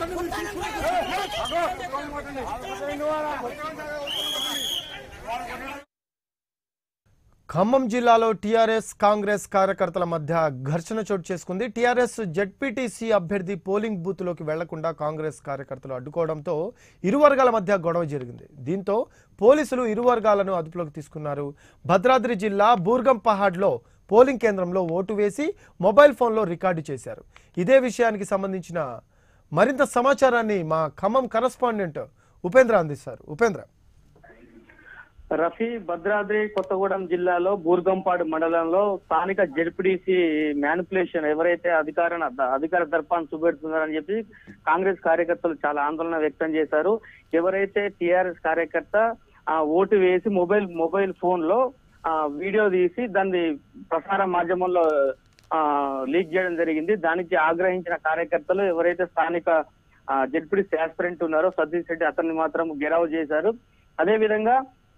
ఖమ్మం జిల్లాలో టీఆర్ఎస్ కాంగ్రెస్ కార్యకర్తల మధ్య ఘర్షణ చోటు చేసుకుంది టీఆర్ఎస్ జెడ్పీటీసీ అభ్యర్థి పోలింగ్ బూత్లోకి వెళ్లకుండా కాంగ్రెస్ కార్యకర్తలు అడ్డుకోవడంతో ఇరు వర్గాల మధ్య గొడవ జరిగింది దీంతో పోలీసులు ఇరు వర్గాలను అదుపులోకి తీసుకున్నారు భద్రాద్రి జిల్లా బూర్గం పహాడ్లో పోలింగ్ కేంద్రంలో ఓటు వేసి మొబైల్ ఫోన్లో రికార్డు చేశారు ఇదే విషయానికి సంబంధించిన మరింత సమాచారాన్ని మా ఖమ్మం కరస్పాండెంట్ ఉపేంద్ర అందిస్తారు ఉపేంద్ర రఫీ భద్రాద్రి కొత్తగూడెం జిల్లాలో బూర్గంపాడు మండలంలో స్థానిక జెడ్పీడీసీ మ్యానిపులేషన్ ఎవరైతే అధికార అధికార దర్పాన్ని చూపెడుతున్నారని చెప్పి కాంగ్రెస్ కార్యకర్తలు చాలా ఆందోళన వ్యక్తం చేశారు ఎవరైతే టిఆర్ఎస్ కార్యకర్త ఆ ఓటు వేసి మొబైల్ మొబైల్ ఫోన్ లో ఆ వీడియో తీసి దాన్ని ప్రసార మాధ్యమంలో ఆ లీక్ చేయడం జరిగింది దానికి ఆగ్రహించిన కార్యకర్తలు ఎవరైతే స్థానిక జెడ్పీడీసీ ఆస్పిరెంట్ ఉన్నారో సతీష్ రెడ్డి అతన్ని మాత్రం గెరావ్ చేశారు అదే విధంగా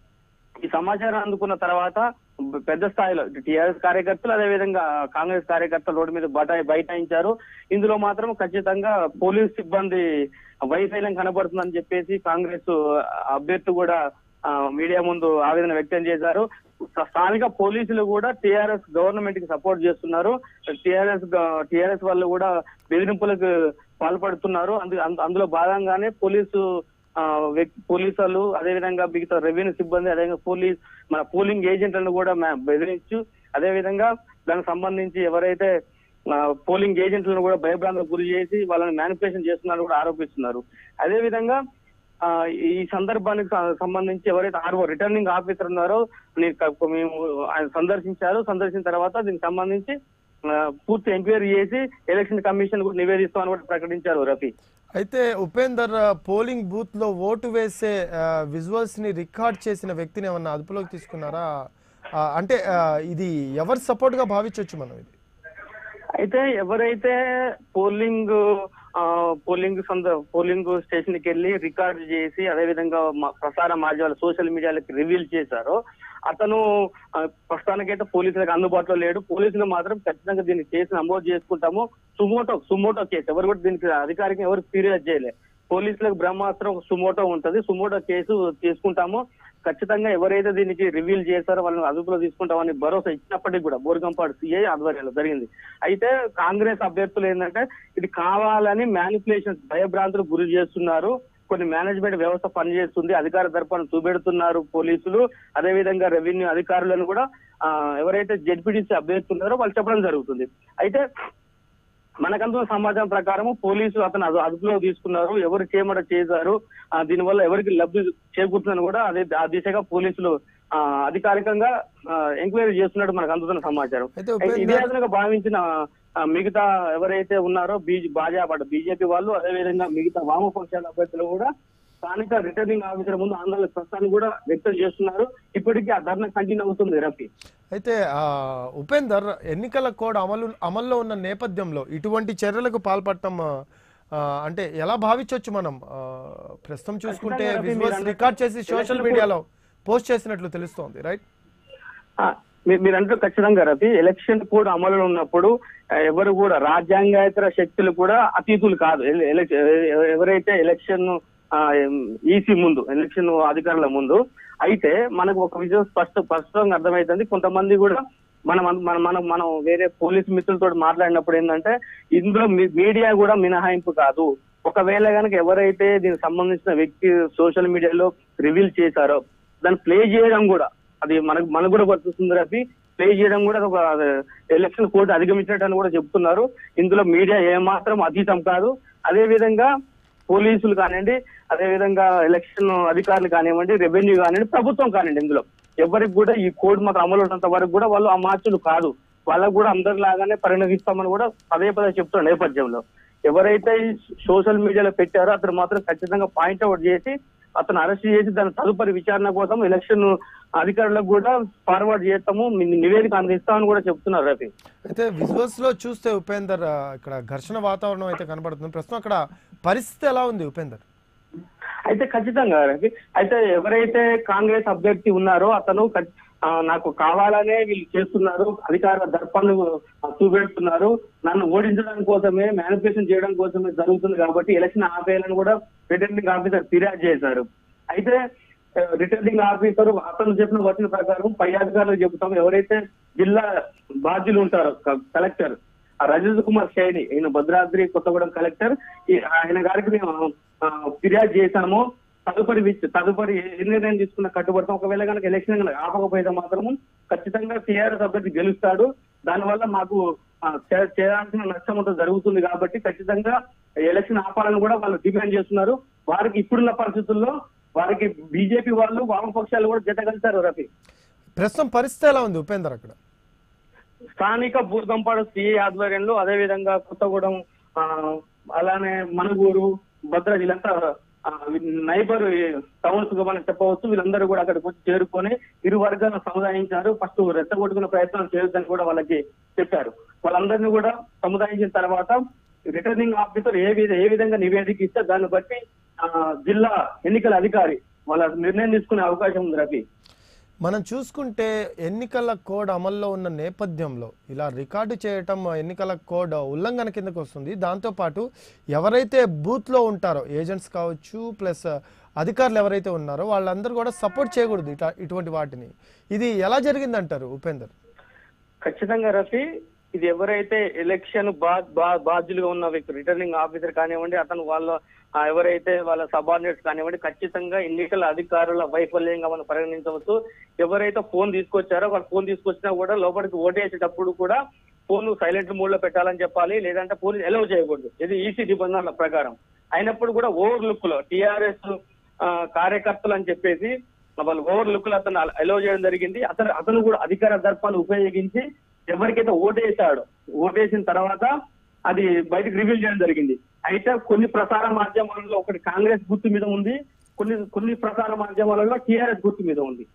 ఈ సమాచారం అందుకున్న తర్వాత పెద్ద స్థాయిలో టీఆర్ఎస్ కార్యకర్తలు అదే విధంగా కాంగ్రెస్ కార్యకర్తలు రోడ్డు మీద బటాయి బైఠాయించారు ఇందులో మాత్రం ఖచ్చితంగా పోలీస్ సిబ్బంది వైఫల్యం కనబడుతుందని చెప్పేసి కాంగ్రెస్ అభ్యర్థి కూడా ఆ, మీడియా ముందు ఆవేదన వ్యక్తం చేశారు స్థానిక పోలీసులు కూడా టీఆర్ఎస్ గవర్నమెంట్ కి సపోర్ట్ చేస్తున్నారు టీఆర్ఎస్ టీఆర్ఎస్ వాళ్ళు కూడా బెదిరింపులకు పాల్పడుతున్నారు అందు అందు- అందులో భాగంగానే పోలీసు ఆ, వ్యక్తి పోలీసులు అదేవిధంగా మిగతా రెవెన్యూ సిబ్బంది అదేవిధంగా పోలీస్ మన పోలింగ్ ఏజెంట్లను కూడా మే- బెదిరించు అదేవిధంగా దానికి సంబంధించి ఎవరైతే ఆ, పోలింగ్ ఏజెంట్లను కూడా భయభ్రాంతులకు గురి చేసి వాళ్ళని మ్యానిపులేషన్ చేస్తున్నారని కూడా ఆరోపిస్తున్నారు అదేవిధంగా ఆ, ఈ సందర్భానికి స- సంబంధించి ఎవరైతే ఆర్ఓ రిటర్నింగ్ ఆఫీసర్ ఉన్నారో నీ- క- మేము ఆయన సందర్శించారు సందర్శించిన తర్వాత దీనికి సంబంధించి ఆ, పూర్తి ఎంక్వైరీ చేసి ఎలక్షన్ కమిషన్ కూడా నివేదిస్తామని కూడా ప్రకటించారు రఫీ అయితే ఉపేందర్ ఆ, పోలింగ్ బూత్ లో ఓటు వేసే ఆ, విజువల్స్ ని రికార్డ్ చేసిన వ్యక్తిని ఏమన్నా అదుపులోకి తీసుకున్నారా ఆ, అంటే ఆ, ఇది ఎవరి సపోర్ట్ గా భావించవచ్చు మనం ఇది అయితే ఎవరైతే పోలింగ్ ఆ, పోలింగ్ సంద పోలింగ్ స్టేషన్ కి వెళ్ళి రికార్డ్ చేసి అదే విధంగా మా- ప్రసార మాధ్యమాలు సోషల్ మీడియాలకు రివీల్ చేశారో అతను ఆ, ప్రస్తుతానికైతే పోలీసులకు అందుబాటులో లేడు పోలీసులు మాత్రం ఖచ్చితంగా దీన్ని కేసు నమోదు చేసుకుంటాము సుమోటో సుమోటో కేసు ఎవరు కూడా దీనికి అధికారికంగా ఎవరు ఫిర్యాదు చేయలేదు పోలీసులకు బ్రహ్మాస్త్రం ఒక సుమోటో ఉంటది సుమోటో కేసు తీసుకుంటాము ఖచ్చితంగా ఎవరైతే దీనికి రివీల్ చేశారో వాళ్ళని అదుపులో తీసుకుంటామని భరోసా ఇచ్చినప్పటికీ కూడా బోర్గంపాడు సిఐ ఆధ్వర్యంలో జరిగింది అయితే కాంగ్రెస్ అభ్యర్థులు ఏంటంటే ఇది కావాలని మ్యానిపులేషన్స్ భయభ్రాంతులు గురి చేస్తున్నారు కొన్ని మేనేజ్మెంట్ వ్యవస్థ పనిచేస్తుంది అధికార దర్పాన్ని చూపెడుతున్నారు పోలీసులు అదే విధంగా రెవెన్యూ అధికారులను కూడా ఆ, ఎవరైతే జెడ్పీటీసీ అభ్యర్థి ఉన్నారో వాళ్ళు చెప్పడం జరుగుతుంది అయితే మనకందున్న సమాచారం ప్రకారం పోలీసులు అతను అదు- అదుపులో తీసుకున్నారు ఎవరు చేయమట చేశారు ఆ, దీనివల్ల ఎవరికి లబ్ధి చేకూరుతుందని కూడా అదే ఆ దిశగా పోలీసులు ఆ, అధికారికంగా ఎంక్వైరీ చేస్తున్నట్టు మనకు అందుతున్న సమాచారం అయితే అయితే ఉపేందర్- ఇదే విధంగా భావించిన ఆ, మిగతా ఎవరైతే ఉన్నారో బీజ భాజపా బీజేపీ వాళ్ళు అదేవిధంగా మిగతా వామపక్షాల అభ్యర్థులు కూడా స్థానిక రిటర్నింగ్ ఆఫీసర్ ముందు ఆందోళన ప్రస్తుతాన్ని కూడా వ్యక్తం చేస్తున్నారు ఇప్పటికీ ఆ ధర్నా కంటిన్యూ అవుతుంది రఫీ అయితే ఆ, ఉపేందర్ ఎన్నికల కోడ్ అమలు అమల్లో ఉన్న నేపథ్యంలో ఇటువంటి చర్యలకు పాల్పడటం ఆ, అంటే ఎలా భావించవచ్చు మనం ఆ, ప్రస్తుతం చూసుకుంటే ఖచ్చితంగా రవి, విజువల్స్ మీరు రికార్డ్ చేసి సోషల్ ఎలక్షన్ మీడియాలో పోస్ట్ చేసినట్లు తెలుస్తోంది రైట్ ఆ, మీ- మీరంటూ ఖచ్చితంగా రవి ఎలక్షన్ కోడ్ అమలులో ఉన్నప్పుడు ఆ, ఎవరు కూడా రాజ్యాంగేతర శక్తులు కూడా అతీతులు కాదు ఎల- ఎలక్- ఎ- ఎవరైతే ఎలక్షన్ ఈసీ ముందు ఎలక్షన్ అధికారుల ముందు అయితే మనకు ఒక విషయం స్పష్ట స్పష్టంగా అర్థమవుతుంది కొంతమంది కూడా మనం అన్- మనం మనం మనం వేరే పోలీస్ మిత్రులతో మాట్లాడినప్పుడు ఏంటంటే ఇందులో మీ- మీడియా కూడా మినహాయింపు కాదు ఒకవేళ కనుక ఎవరైతే దీనికి సంబంధించిన వ్యక్తి సోషల్ మీడియాలో రివీల్ చేశారో దాన్ని ప్లే చేయడం కూడా అది మనకు మనకు కూడా వర్తిస్తుంది రఫీ ప్లే చేయడం కూడా ఒక ఎలక్షన్ కోర్టు అధిగమించినట్టు అని కూడా చెప్తున్నారు ఇందులో మీడియా ఏమాత్రం అతీతం కాదు అదే విధంగా పోలీసులు కానివ్వండి అదే విధంగా ఎలక్షన్ అధికారులు కానివ్వండి రెవెన్యూ కానివ్వండి ప్రభుత్వం కానివ్వండి ఇందులో ఎవరికి కూడా ఈ కోడ్ మాత్రం అమలు ఉన్నంత వరకు కూడా వాళ్ళు అమార్చులు కాదు వాళ్ళకు కూడా అందరిలాగానే పరిణమిస్తామని కూడా పదే పదే చెప్తున్న నేపథ్యంలో ఎవరైతే ఈ సోషల్ మీడియాలో పెట్టారో అతను మాత్రం ఖచ్చితంగా పాయింట్ అవుట్ చేసి అతను అరెస్ట్ చేసి దాని తదుపరి విచారణ కోసం ఎలక్షన్ అధికారులకు కూడా ఫార్వర్డ్ చేస్తాము మీ నివేదిక అందిస్తామని కూడా చెప్తున్నారు రవి అయితే విజువల్స్ లో చూస్తే ఉపేందర్ ఆ, ఇక్కడ ఘర్షణ వాతావరణం అయితే కనబడుతుంది ప్రస్తుతం అక్కడ పరిస్థితి ఎలా ఉంది ఉపేందర్ అయితే ఖచ్చితంగా రవి అయితే ఎవరైతే కాంగ్రెస్ అభ్యర్థి ఉన్నారో అతను ఖచ్- ఆ, నాకు కావాలనే వీళ్ళు చేస్తున్నారు అధికార దర్పాన్ని ఆ, చూపెడుతున్నారు నన్ను ఓడించడం కోసమే మ్యానిపులేషన్ చేయడం కోసమే జరుగుతుంది కాబట్టి ఎలక్షన్ ఆపేయాలని కూడా రిటర్నింగ్ ఆఫీసర్ ఫిర్యాదు చేశారు అయితే ఆ, రిటర్నింగ్ ఆఫీసర్ అతను చెప్పిన వచ్చిన ప్రకారం పై అధికారులు చెబుతాం ఎవరైతే జిల్లా బాధ్యులు ఉంటారో క- కలెక్టర్ ఆ రజత్ కుమార్ షైని ఈయన భద్రాద్రి కొత్తగూడెం కలెక్టర్ ఈ- ఆయన గారికి మేము ఆ, ఫిర్యాదు చేశాము తదుపరి విచ్- తదుపరి ఏ నిర్ణయం తీసుకున్న కట్టుబడతాం ఒకవేళ కనుక ఎలక్షన్ కనుక ఆపకపోతే మాత్రము ఖచ్చితంగా టీఆర్ఎస్ అభ్యర్థి గెలుస్తాడు దానివల్ల మాకు ఆ, చే- చేయాల్సిన నష్టం అంతా జరుగుతుంది కాబట్టి ఖచ్చితంగా ఎలక్షన్ ఆపాలని కూడా వాళ్ళు డిమాండ్ చేస్తున్నారు వారికి ఇప్పుడున్న పరిస్థితుల్లో వారికి బీజేపీ వాళ్ళు వామపక్షాలు కూడా జత కలిశారు రఫీ ప్రస్తుతం పరిస్థితి ఎలా ఉంది ఉపేందర్ అక్కడ స్థానిక బూర్గంపాడు సిఐ ఆధ్వర్యంలో అదే విధంగా కొత్తగూడెం ఆ, అలానే మనుగూరు భద్ర వీళ్ళంతా నైబర్ టౌన్స్ గా మనం చెప్పవచ్చు వీళ్ళందరూ కూడా అక్కడికి వచ్చి చేరుకొని ఇరు వర్గాలను సముదాయించారు ఫస్ట్ రెచ్చగొట్టుకునే ప్రయత్నం చేయొద్దని కూడా వాళ్ళకి చెప్పారు వాళ్ళందరినీ కూడా సముదాయించిన తర్వాత రిటర్నింగ్ ఆఫీసర్ ఏ విధ ఏ విధంగా నివేదిక ఇస్తే దాన్ని బట్టి ఆ, జిల్లా ఎన్నికల అధికారి వాళ్ళ నిర్ణయం తీసుకునే అవకాశం ఉంది రవి మనం చూసుకుంటే ఎన్నికల కోడ్ అమల్లో ఉన్న నేపథ్యంలో ఇలా రికార్డు చేయటం ఎన్నికల కోడ్ ఉల్లంఘన కిందకు వస్తుంది దాంతోపాటు ఎవరైతే బూత్లో ఉంటారో ఏజెంట్స్ కావచ్చు ప్లస్ అధికారులు ఎవరైతే ఉన్నారో వాళ్ళందరూ కూడా సపోర్ట్ చేయకూడదు ఇట్లా ఇటువంటి వాటిని ఇది ఎలా జరిగిందంటారు ఉపేందర్ ఖచ్చితంగా రఫీ ఇది ఎవరైతే ఎలక్షన్ బా బా- బాధ్యులుగా ఉన్న వ్యక్తి రిటర్నింగ్ ఆఫీసర్ కానివ్వండి అతను వాళ్ళ ఆ, ఎవరైతే వాళ్ళ సబార్డినేట్స్ కానివ్వండి ఖచ్చితంగా ఎన్నికల అధికారుల వైఫల్యంగా మనం పరిగణించవచ్చు ఎవరైతే ఫోన్ తీసుకొచ్చారో వాళ్ళు ఫోన్ తీసుకొచ్చినా కూడా లోపలికి ఓటేసేటప్పుడు కూడా ఫోన్ సైలెంట్ మోడ్ లో పెట్టాలని చెప్పాలి లేదంటే పోలీస్ ఎలవ్ చేయకూడదు ఇది ఈసీ నిబంధనల ప్రకారం అయినప్పుడు కూడా ఓవర్ లుక్ లో టిఆర్ఎస్ కార్యకర్తలు అని చెప్పేసి వాళ్ళు ఓవర్ లుక్ లో అతను అలౌ చేయడం జరిగింది అతను అతను కూడా అధికార దర్పాన్ని ఉపయోగించి ఎవరికైతే ఓటేశాడో ఓటేసిన తర్వాత అది బయటకు రివీల్ చేయడం జరిగింది అయితే కొన్ని ప్రసార మాధ్యమాలలో ఒకటి కాంగ్రెస్ గుర్తు మీద ఉంది కొన్ని కొన్ని ప్రసార మాధ్యమాలలో టిఆర్ఎస్ గుర్తు మీద ఉంది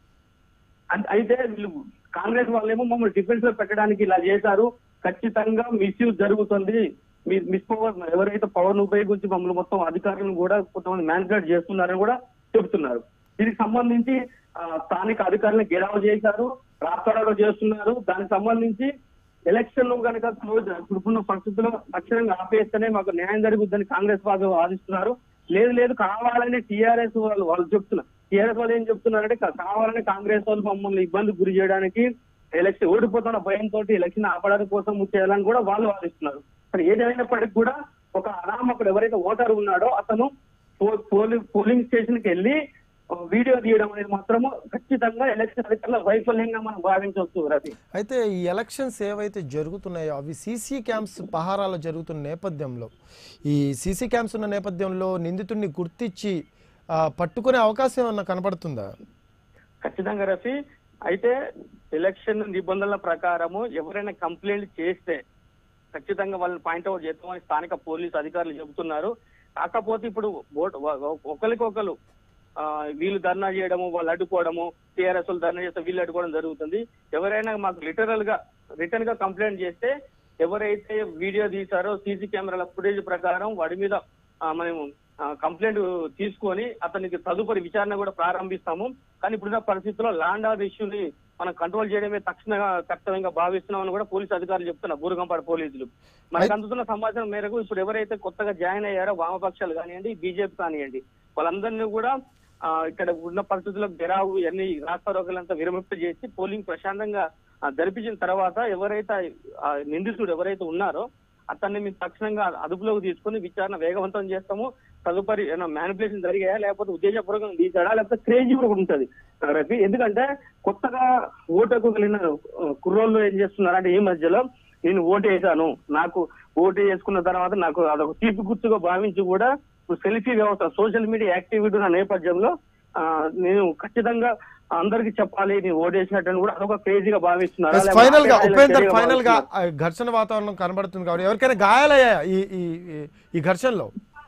అం- అయితే వీళ్ళు కాంగ్రెస్ వాళ్ళేమో మమ్మల్ని డిఫెన్స్ లో పెట్టడానికి ఇలా చేశారు ఖచ్చితంగా మిస్యూజ్ జరుగుతుంది మీ మిస్ పవర్ ఎవరైతే పవర్ ఉపయోగించి మమ్మల్ని మొత్తం అధికారులను కూడా కొంతమంది మ్యానిపులేట్ చేస్తున్నారని కూడా చెబుతున్నారు దీనికి సంబంధించి ఆ, స్థానిక అధికారులను గెలవ చేశారు రాష్ట్రాలలో చేస్తున్నారు దానికి సంబంధించి ఎలక్షన్ కనుక క్లోజ్ ఇప్పుడున్న పరిస్థితుల్లో తక్షణంగా ఆపేస్తేనే మాకు న్యాయం జరుగుతుందని కాంగ్రెస్ వాళ్ళు వాదిస్తున్నారు లేదు లేదు కావాలని టీఆర్ఎస్ వాళ్ళు వాళ్ళు చెప్తున్నారు టీఆర్ఎస్ వాళ్ళు ఏం చెప్తున్నారంటే కా- కావాలని కాంగ్రెస్ వాళ్ళు మమ్మల్ని ఇబ్బంది గురి చేయడానికి ఎలక్షన్ ఓడిపోతున్న భయంతో ఎలక్షన్ ఆపడానికి కోసం చేయాలని కూడా వాళ్ళు వాదిస్తున్నారు మరి ఏదైనప్పటికీ కూడా ఒక అనామకుడు ఎవరైతే ఓటర్ ఉన్నాడో అతను పో- పోలి- పోలింగ్ స్టేషన్ కి వెళ్ళి ఆ, వీడియో తీయడం అనేది మాత్రము ఖచ్చితంగా ఎలక్షన్ అధికారుల వైఫల్యంగా మనం భావించవచ్చు రవి అయితే ఈ ఎలక్షన్స్ ఏవైతే జరుగుతున్నాయో అవి సీసీ క్యాంప్స్ పహారాలు జరుగుతున్న నేపథ్యంలో ఈ సీసీ క్యాంప్స్ ఉన్న నేపథ్యంలో నిందితుడిని గుర్తించి ఆ, పట్టుకునే అవకాశం ఏమన్నా కనపడుతుందా ఖచ్చితంగా రఫీ అయితే ఎలక్షన్ నిబంధనల ప్రకారము ఎవరైనా కంప్లైంట్ చేస్తే ఖచ్చితంగా వాళ్ళని పాయింట్అవుట్ చేస్తామని స్థానిక పోలీసు అధికారులు చెబుతున్నారు కాకపోతే ఇప్పుడు ఓట్- వ- వ- ఒకరికొకరు ఆ, వీళ్ళు ధర్నా చేయడము వాళ్ళు అడ్డుకోవడము టీఆర్ఎస్ వాళ్ళు ధర్నా చేస్తే వీళ్ళు అడ్డుకోవడం జరుగుతుంది ఎవరైనా మాకు లిటరల్ గా రిటర్న్ గా కంప్లైంట్ చేస్తే ఎవరైతే వీడియో తీశారో సీసీ కెమెరాల ఫుటేజ్ ప్రకారం వాడి మీద ఆ, మేము కంప్లైంట్ తీసుకొని అతనికి తదుపరి విచారణ కూడా ప్రారంభిస్తాము కానీ ఇప్పుడున్న పరిస్థితుల్లో ల్యాండ్ ఆర్డర్ ఇష్యూని మనం కంట్రోల్ చేయడమే తక్షణ కర్తవ్యంగా భావిస్తున్నామని కూడా పోలీసు అధికారులు చెప్తున్నారు బూరగంపాడు పోలీసులు మనకు అందుతున్న సమాచారం మేరకు ఇప్పుడు ఎవరైతే కొత్తగా జాయిన్ అయ్యారో వామపక్షాలు కానివ్వండి బీజేపీ కానివ్వండి వాళ్ళందరినీ కూడా ఆ, ఇక్కడ ఉన్న పరిస్థితుల్లో గెరావు ఇవన్నీ రాష్ట్ర రోగులంతా విరమింప చేసి పోలింగ్ ప్రశాంతంగా ఆ, జరిపించిన తర్వాత ఎవరైతే ఆ నిందితుడు ఎవరైతే ఉన్నారో అతన్ని మేము తక్షణంగా అదుపులోకి తీసుకుని విచారణ వేగవంతం చేస్తాము తదుపరి మ్యానిపులేషన్ జరిగాయా లేకపోతే ఉద్దేశపూర్వకంగా తీసాడా లేకపోతే క్రేజీ కూడా ఉంటది రవి ఎందుకంటే కొత్తగా ఓటుకు వెళ్ళిన ఆ, కుర్రోళ్ళు ఏం చేస్తున్నారు అంటే ఈ మధ్యలో నేను ఓటు వేసాను నాకు ఓటు వేసుకున్న తర్వాత నాకు అదొక తీపి గుర్తుగా భావించి కూడా ఇప్పుడు సెల్ఫీ వ్యవస్థ సోషల్ మీడియా యాక్టివిటీ ఉన్న నేపథ్యంలో ఆ, నేను ఖచ్చితంగా అందరికి చెప్పాలి నేను ఓటేసినట్టు కూడా అదొక క్రేజీగా భావిస్తున్నారు ఫైనల్ గా ఉపేందర్ ఫైనల్ గా ఆ, ఘర్షణ వాతావరణం కనబడుతుంది కాబట్టి ఎవరికైనా గాయాలయ్యా ఈ ఈ ఈ- ఈ ఘర్షణలో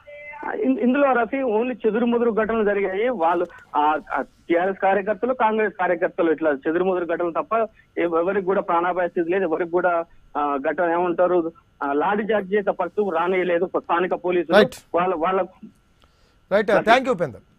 ఇన్- ఇందులో రఫీ ఓన్లీ చెదురుముదురు ఘటనలు జరిగాయి వాళ్ళు టిఆర్ఎస్ కార్యకర్తలు కాంగ్రెస్ కార్యకర్తలు ఇట్లా చెదురుముదురు ఘటనలు తప్ప ఎవ- ఎవరికి కూడా ప్రాణాపాయ స్థితి లేదు ఎవరికి కూడా ఆ, ఘటన ఏమంటారు ఆ, లాఠీ చార్జ్ చేసే పరిస్థితి రానియలేదు స్థానిక పోలీసులు Right. వాళ్ళ వాళ్ళ రైట్ థ్యాంక్ యూ ఉపేందర్